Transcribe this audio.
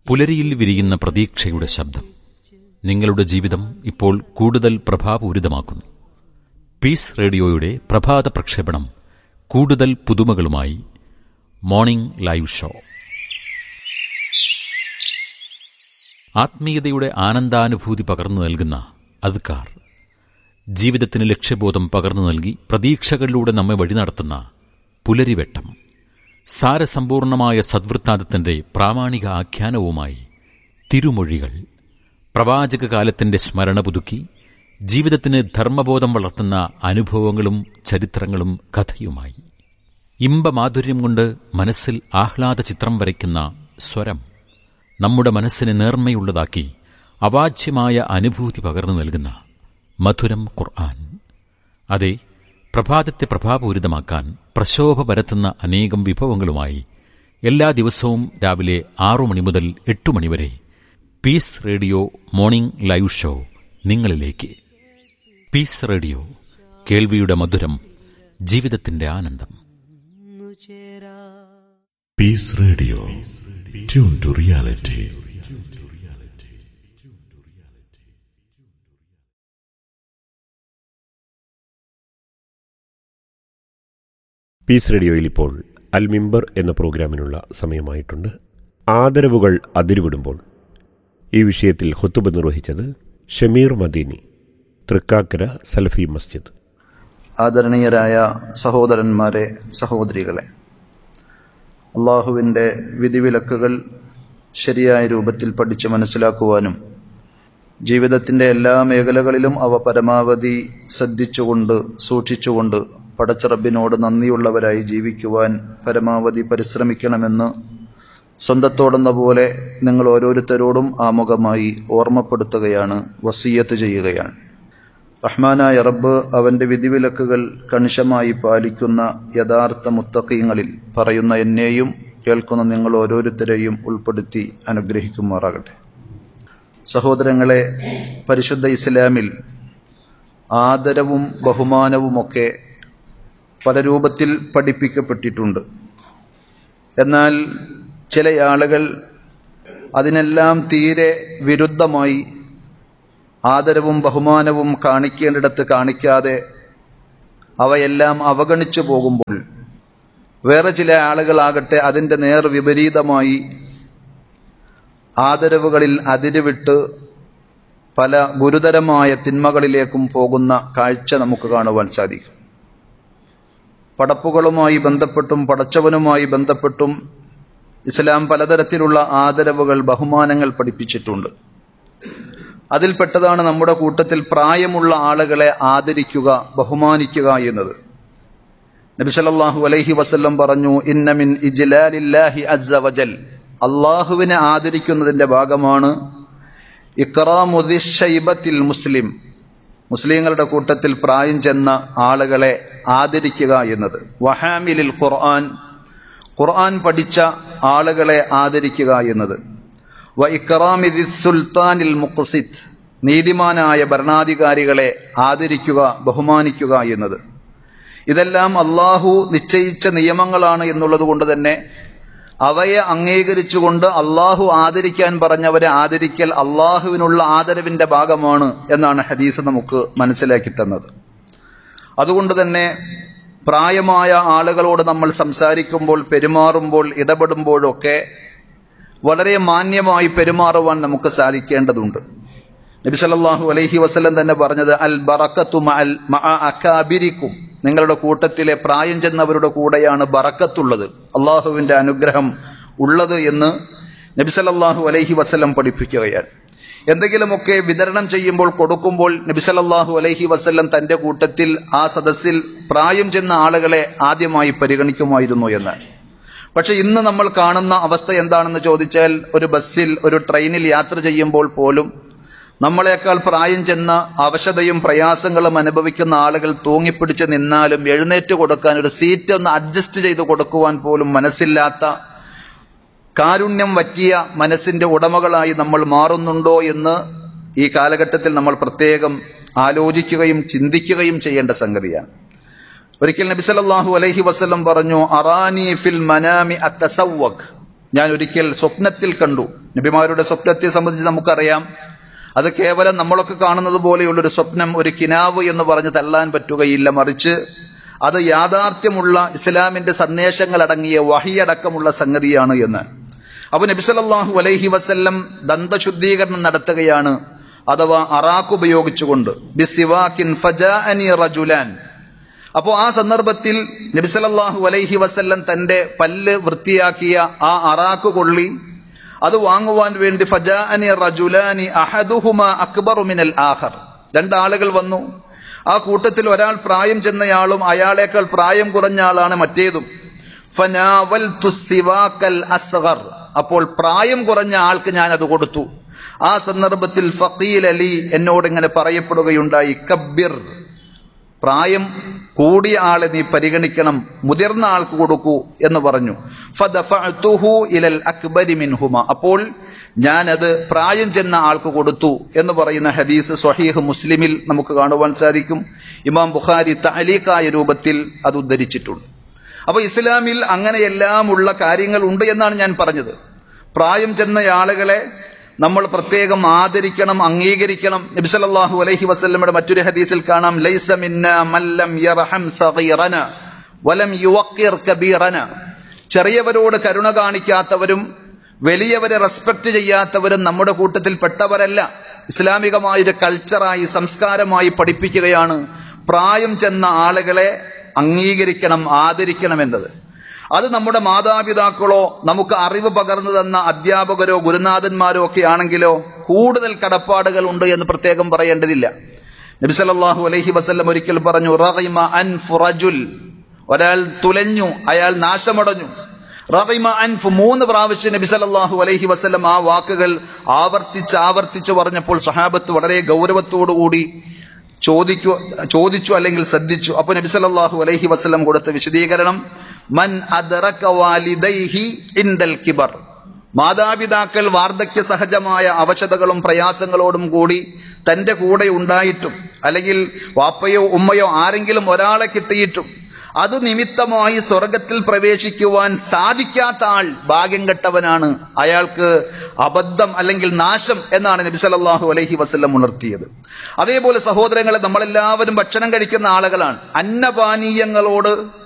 പുലരിയിൽ വിരിയുന്ന പ്രതീക്ഷയുടെ ശബ്ദം നിങ്ങളുടെ ജീവിതം ഇപ്പോൾ കൂടുതൽ പ്രഭാപൂരിതമാക്കുന്നു പീസ് റേഡിയോയുടെ പ്രഭാത പ്രക്ഷേപണം കൂടുതൽ പുതുമകളുമായി മോർണിംഗ് ലൈവ് ഷോ ആത്മീയതയുടെ ആനന്ദാനുഭൂതി പകർന്നു നൽകുന്ന അദ്കാർ ജീവിതത്തിന് ലക്ഷ്യബോധം പകർന്നു നൽകി പ്രതീക്ഷകളിലൂടെ നമ്മെ വഴി നടത്തുന്ന പുലരിവെട്ടം സാരസമ്പൂർണമായ സദ്വൃത്താന്തത്തിന്റെ പ്രാമാണിക ആഖ്യാനവുമായി തിരുമൊഴികൾ പ്രവാചക കാലത്തിന്റെ സ്മരണ പുതുക്കി ജീവിതത്തിന് ധർമ്മബോധം വളർത്തുന്ന അനുഭവങ്ങളും ചരിത്രങ്ങളും കഥയുമായി ഇമ്പമാധുര്യം കൊണ്ട് മനസ്സിൽ ആഹ്ലാദ ചിത്രം വരയ്ക്കുന്ന സ്വരം നമ്മുടെ മനസ്സിനെ നേർമ്മയുള്ളതാക്കി അവാച്യമായ അനുഭൂതി പകർന്നു നൽകുന്ന മധുരം ഖുർആൻ അതെ പ്രഭാതത്തെ പ്രഭാപൂരിതമാക്കാൻ പ്രശോഭ പരത്തുന്ന അനേകം വിഭവങ്ങളുമായി എല്ലാ ദിവസവും രാവിലെ ആറു മണി മുതൽ എട്ടു മണിവരെ peace radio morning live show നിങ്ങളിലേക്ക് പീസ് റേഡിയോ കേൾവിയുടെ മധുരം ജീവിതത്തിന്റെ ആനന്ദം peace radio tune to reality peace റേഡിയോയിൽ ഇപ്പോൾ അൽ മിമ്പർ എന്ന പ്രോഗ്രാമിനുള്ള സമയമായിട്ടുണ്ട് ആദരവുകൾ അതിരുവിടുമ്പോൾ ഈ വിഷയത്തിൽ ഹുത്തുബ നിർവഹിച്ചത് ഷമീർ മദീനി തൃക്കാക്കര സലഫി മസ്ജിദ് ആദരണീയരായ സഹോദരന്മാരെ സഹോദരികളെ അള്ളാഹുവിൻ്റെ വിധിവിലക്കുകൾ ശരിയായ രൂപത്തിൽ പഠിച്ച് മനസ്സിലാക്കുവാനും ജീവിതത്തിൻ്റെ എല്ലാ മേഖലകളിലും അവ പരമാവധി ശ്രദ്ധിച്ചുകൊണ്ട് സൂക്ഷിച്ചുകൊണ്ട് പടച്ചറബിനോട് നന്ദിയുള്ളവരായി ജീവിക്കുവാൻ പരമാവധി പരിശ്രമിക്കണമെന്ന് സ്വന്തത്തോടെന്ന പോലെ നിങ്ങൾ ഓരോരുത്തരോടും ആമുഖമായി ഓർമ്മപ്പെടുത്തുകയാണ് വസീയത്ത് ചെയ്യുകയാണ് റഹ്മാനായ റബ്ബ് അവന്റെ വിധിവിലക്കുകൾ കണിശമായി പാലിക്കുന്ന യഥാർത്ഥ മുത്തക്കീങ്ങളിൽ പറയുന്ന എന്നെയും കേൾക്കുന്ന നിങ്ങൾ ഓരോരുത്തരെയും ഉൾപ്പെടുത്തി അനുഗ്രഹിക്കുമാറാകട്ടെ സഹോദരങ്ങളെ പരിശുദ്ധ ഇസ്ലാമിൽ ആദരവും ബഹുമാനവുമൊക്കെ പല രൂപത്തിൽ പഠിപ്പിക്കപ്പെട്ടിട്ടുണ്ട് എന്നാൽ ചില ആളുകൾ അതിനെല്ലാം തീരെ വിരുദ്ധമായി ആദരവും ബഹുമാനവും കാണിക്കേണ്ടിടത്ത് കാണിക്കാതെ അവയെല്ലാം അവഗണിച്ചു പോകുമ്പോൾ വേറെ ചില ആളുകളാകട്ടെ അതിൻ്റെ നേർ വിപരീതമായി ആദരവുകളിൽ അതിരുവിട്ട് പല ഗുരുതരമായ തിന്മകളിലേക്കും പോകുന്ന കാഴ്ച നമുക്ക് കാണുവാൻ സാധിക്കും പടപ്പുകളുമായി ബന്ധപ്പെട്ടും പടച്ചവനുമായി ബന്ധപ്പെട്ടും ഇസ്ലാം പലതരത്തിലുള്ള ആദരവുകൾ ബഹുമാനങ്ങൾ പഠിപ്പിച്ചിട്ടുണ്ട് അതിൽപ്പെട്ടതാണ് നമ്മുടെ കൂട്ടത്തിൽ പ്രായമുള്ള ആളുകളെ ആദരിക്കുക ബഹുമാനിക്കുക എന്നത് നബിസലല്ലാഹു അലൈഹി വസല്ലം പറഞ്ഞു ഇന്നമിൻ ഇജ്ലാലില്ലാഹി അസ്സ വജൽ അള്ളാഹുവിനെ ആദരിക്കുന്നതിന്റെ ഭാഗമാണ് ഇക്റാമുദിഷൈബത്തിൽ മുസ്ലിം മുസ്ലിങ്ങളുടെ കൂട്ടത്തിൽ പ്രായം ചെന്ന ആളുകളെ ആദരിക്കുക എന്നത് വഹാമിലിൽ ഖുർആൻ ഖുർആൻ പഠിച്ച ആളുകളെ ആദരിക്കുക എന്നത് വ ഇക്റാമിദി സുൽത്താനിൽ മുഖസിത്ത് നീതിമാനായ ഭരണാധികാരികളെ ആദരിക്കുക ബഹുമാനിക്കുക എന്നത് ഇതെല്ലാം അള്ളാഹു നിശ്ചയിച്ച നിയമങ്ങളാണ് എന്നുള്ളത് കൊണ്ട് തന്നെ അവയെ അംഗീകരിച്ചുകൊണ്ട് അള്ളാഹു ആദരിക്കാൻ പറഞ്ഞവരെ ആദരിക്കൽ അള്ളാഹുവിനുള്ള ആദരവിന്റെ ഭാഗമാണ് എന്നാണ് ഹദീസ് നമുക്ക് മനസ്സിലാക്കി തന്നത് അതുകൊണ്ട് തന്നെ പ്രായമായ ആളുകളോട് നമ്മൾ സംസാരിക്കുമ്പോൾ പെരുമാറുമ്പോൾ ഇടപെടുമ്പോഴൊക്കെ വളരെ മാന്യമായി പെരുമാറുവാൻ നമുക്ക് സാധിക്കേണ്ടതുണ്ട് നബി സല്ലല്ലാഹു അലൈഹി വസല്ലം തന്നെ പറഞ്ഞത് അൽ ബറക്കത്തു മഅൽ മഅ അകാബിരിക്കും നിങ്ങളുടെ കൂട്ടത്തിലെ പ്രായം ചെന്നവരുടെ കൂടെയാണ് ബറക്കത്തുള്ളത് അള്ളാഹുവിന്റെ അനുഗ്രഹം ഉള്ളത് എന്ന് നബി സല്ലല്ലാഹു അലൈഹി വസല്ലം പഠിപ്പിക്കുകയാണ് എന്തെങ്കിലുമൊക്കെ വിതരണം ചെയ്യുമ്പോൾ കൊടുക്കുമ്പോൾ നബി സല്ലല്ലാഹു അലൈഹി വസല്ലം തന്റെ കൂട്ടത്തിൽ ആ സദസ്സിൽ പ്രായം ചെന്ന ആളുകളെ ആദ്യമായി പരിഗണിക്കുമായിരുന്നു എന്ന് പക്ഷെ ഇന്ന് നമ്മൾ കാണുന്ന അവസ്ഥ എന്താണെന്ന് ചോദിച്ചാൽ ഒരു ബസ്സിൽ ഒരു ട്രെയിനിൽ യാത്ര ചെയ്യുമ്പോൾ പോലും നമ്മളെക്കാൾ പ്രായം ചെന്ന അവശതയും പ്രയാസങ്ങളും അനുഭവിക്കുന്ന ആളുകൾ തൂങ്ങിപ്പിടിച്ച് നിന്നാലും എഴുന്നേറ്റ് കൊടുക്കാൻ ഒരു സീറ്റ് ഒന്ന് അഡ്ജസ്റ്റ് ചെയ്ത് കൊടുക്കുവാൻ പോലും മനസ്സില്ലാത്ത കാരുണ്യം വറ്റിയ മനസ്സിന്റെ ഉടമകളായി നമ്മൾ മാറുന്നുണ്ടോ എന്ന് ഈ കാലഘട്ടത്തിൽ നമ്മൾ പ്രത്യേകം ആലോചിക്കുകയും ചിന്തിക്കുകയും ചെയ്യേണ്ട സംഗതിയാണ് ഒരിക്കൽ നബി സല്ലല്ലാഹു അലൈഹി വസല്ലം പറഞ്ഞു അറാനി ഫിൽ മനാമി അത്തസവ്വക് ഞാൻ ഒരിക്കൽ സ്വപ്നത്തിൽ കണ്ടു നബിമാരുടെ സ്വപ്നത്തെ സംബന്ധിച്ച് നമുക്കറിയാം അത് കേവലം നമ്മളൊക്കെ കാണുന്നത് പോലെയുള്ളൊരു സ്വപ്നം ഒരു കിനാവ് എന്ന് പറഞ്ഞ് തള്ളാൻ പറ്റുകയില്ല മറിച്ച് അത് യാഥാർത്ഥ്യമുള്ള ഇസ്ലാമിന്റെ സന്ദേശങ്ങൾ അടങ്ങിയ വഹിയടക്കമുള്ള സംഗതിയാണ് എന്ന് അപ്പൊ നബിസലല്ലാഹു അലൈഹി വസല്ലം ദന്തശുദ്ധീകരണം നടത്തുകയാണ് അഥവാ അറാഖ് ഉപയോഗിച്ചുകൊണ്ട് ബിസിവാക്കിൻ ഫജാഅനി റജുലാൻ അപ്പോൾ ആ സന്ദർഭത്തിൽ നബിസലല്ലാഹു അലൈഹി വസല്ലം തന്റെ പല്ല് വൃത്തിയാക്കിയ ആ അറാഖ് കൊള്ളി അത് വാങ്ങുവാൻ വേണ്ടി ഫജാഅനി റജുലാനി അഹദുഹുമ അക്ബറു മിനൽ ആഖർ രണ്ടാളുകൾ വന്നു ആ കൂട്ടത്തിൽ ഒരാൾ പ്രായം ചെന്നയാളും അയാളേക്കാൾ പ്രായം കുറഞ്ഞ ആളാണ് മറ്റേതും ഫനാവൽതു സിവാക്കൽ അസ്ഗർ അപ്പോൾ പ്രായം കുറഞ്ഞ ആൾക്ക് ഞാൻ അത് കൊടുത്തു ആ സന്ദർഭത്തിൽ ഫക്കീൽ അലി എന്നോട് ഇങ്ങനെ പറയപ്പെടുകയുണ്ടായി കബ്ബിർ പ്രായം കൂടിയ ആളെ നീ പരിഗണിക്കണം മുതിർന്ന ആൾക്ക് കൊടുക്കൂ എന്ന് പറഞ്ഞു ഫദഫഅതുഹു ഇലൽ അക്ബരി മിൻഹുമ അപ്പോൾ ഞാനത് പ്രായം ചെന്ന ആൾക്ക് കൊടുത്തു എന്ന് പറയുന്ന ഹദീസ് സ്വഹീഹ് മുസ്ലിമിൽ നമുക്ക് കാണുവാൻ സാധിക്കും ഇമാം ബുഖാരി തഅലീഖായ രൂപത്തിൽ അത് ഉദ്ധരിച്ചിട്ടുണ്ട് അപ്പൊ ഇസ്ലാമിൽ അങ്ങനെയെല്ലാം ഉള്ള കാര്യങ്ങൾ ഉണ്ട് എന്നാണ് ഞാൻ പറഞ്ഞത് പ്രായം ചെന്ന ആളുകളെ നമ്മൾ പ്രത്യേകം ആദരിക്കണം അംഗീകരിക്കണം നബിസല്ലാഹു അലൈഹി വസല്ലമയുടെ മറ്റൊരു ഹദീസിൽ കാണാം ലൈസ മിന്ന മല്ലം യർഹം സഗീറന വലം യുവക്കിർ കബീറന ചെറിയവരോട് കരുണ കാണിക്കാത്തവരും വലിയവരെ റെസ്പെക്ട് ചെയ്യാത്തവരും നമ്മുടെ കൂട്ടത്തിൽ പെട്ടവരല്ല ഇസ്ലാമികമായൊരു കൾച്ചറായി സംസ്കാരമായി പഠിപ്പിക്കുകയാണ് പ്രായം ചെന്ന ആളുകളെ അംഗീകരിക്കണം ആദരിക്കണം എന്നത് അത് നമ്മുടെ മാതാപിതാക്കളോ നമുക്ക് അറിവ് പകർന്നു തന്ന അധ്യാപകരോ ഗുരുനാഥന്മാരോ ഒക്കെ ആണെങ്കിലോ കൂടുതൽ കടപ്പാടുകൾ ഉണ്ട് എന്ന് പ്രത്യേകം പറയേണ്ടതില്ല നബിസല്ലാഹു അലൈഹി വസല്ലം ഒരിക്കൽ പറഞ്ഞു റഹിമ അൻഫു റജുൽ ഒരാൾ തുലഞ്ഞു അയാൾ നാശമടഞ്ഞു റഹിമ അൻഫ് മൂന്ന് പ്രാവശ്യം നബി സല്ലല്ലാഹു അലൈഹി വസല്ലം ആ വാക്കുകൾ ആവർത്തിച്ച് ആവർത്തിച്ച് പറഞ്ഞപ്പോൾ സഹാബത്ത് വളരെ ഗൗരവത്തോടുകൂടി ചോദിക്കു ചോദിച്ചു അല്ലെങ്കിൽ ശ്രദ്ധിച്ചു അപ്പൊ നബി സല്ലല്ലാഹു അലൈഹി വസല്ലം കൊടുത്ത വിശദീകരണം മൻ അദ്റക വാലിദൈഹി ഇൻദൽ കിബർ മാതാപിതാക്കൾ വാർദ്ധക്യ സഹജമായ അവശതകളും പ്രയാസങ്ങളോടും കൂടി തന്റെ കൂടെ ഉണ്ടായിട്ടും അല്ലെങ്കിൽ വാപ്പയോ ഉമ്മയോ ആരെങ്കിലും ഒരാളെ കിട്ടിയിട്ടും അത് നിമിത്തമായി സ്വർഗത്തിൽ പ്രവേശിക്കുവാൻ സാധിക്കാത്ത ആൾ ഭാഗ്യം കെട്ടവനാണ് അയാൾക്ക് അബദ്ധം അല്ലെങ്കിൽ നാശം എന്നാണ് നബി സല്ലല്ലാഹു അലൈഹി വസല്ലം ഉണർത്തിയത് അതേപോലെ സഹോദരങ്ങളെ നമ്മളെല്ലാവരും ഭക്ഷണം കഴിക്കുന്ന ആളുകളാണ് അന്നപാനീയങ്ങളോട്